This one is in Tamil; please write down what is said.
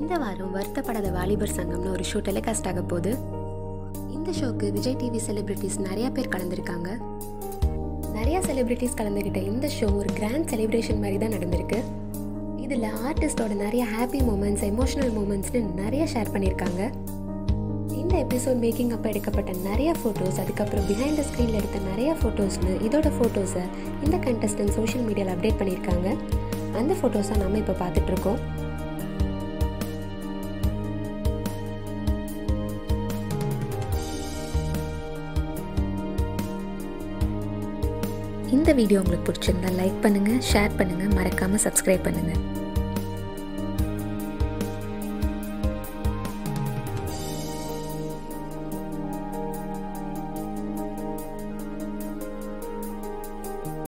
இந்த வாரம் வருத்தப்படாத வாலிபர் சங்கம்னு ஒரு ஷோ டெலிகாஸ்ட் ஆக போகுது இந்த ஷோக்கு விஜய் டிவி செலிபிரிட்டிஸ் நிறைய பேர் கலந்துருக்காங்க நிறைய செலிபிரிட்டிஸ் கலந்துக்கிட்ட இந்த ஷோ ஒரு கிராண்ட் செலிப்ரேஷன் மாதிரி தான் நடந்திருக்கு இதில் ஆர்டிஸ்டோட நிறைய ஹாப்பி மூமெண்ட்ஸ் எமோஷனல் மூமெண்ட்ஸ்னு நிறைய ஷேர் பண்ணியிருக்காங்க இந்த எபிசோட் மேக்கிங் அப்போ எடுக்கப்பட்ட நிறைய ஃபோட்டோஸ் அதுக்கப்புறம் பிஹைண்ட் த ஸ்க்ரீனில் எடுத்த நிறைய ஃபோட்டோஸ்னு இதோட ஃபோட்டோஸை இந்த கண்டஸ்டன்ட் சோஷியல் மீடியாவில் அப்டேட் பண்ணியிருக்காங்க அந்த ஃபோட்டோஸை நம்ம இப்போ பார்த்துட்ருக்கோம் இந்த வீடியோ உங்களுக்கு பிடிச்சிருந்தா லைக் பண்ணுங்கள் ஷேர் பண்ணுங்கள் மறக்காமல் சப்ஸ்கிரைப் பண்ணுங்கள்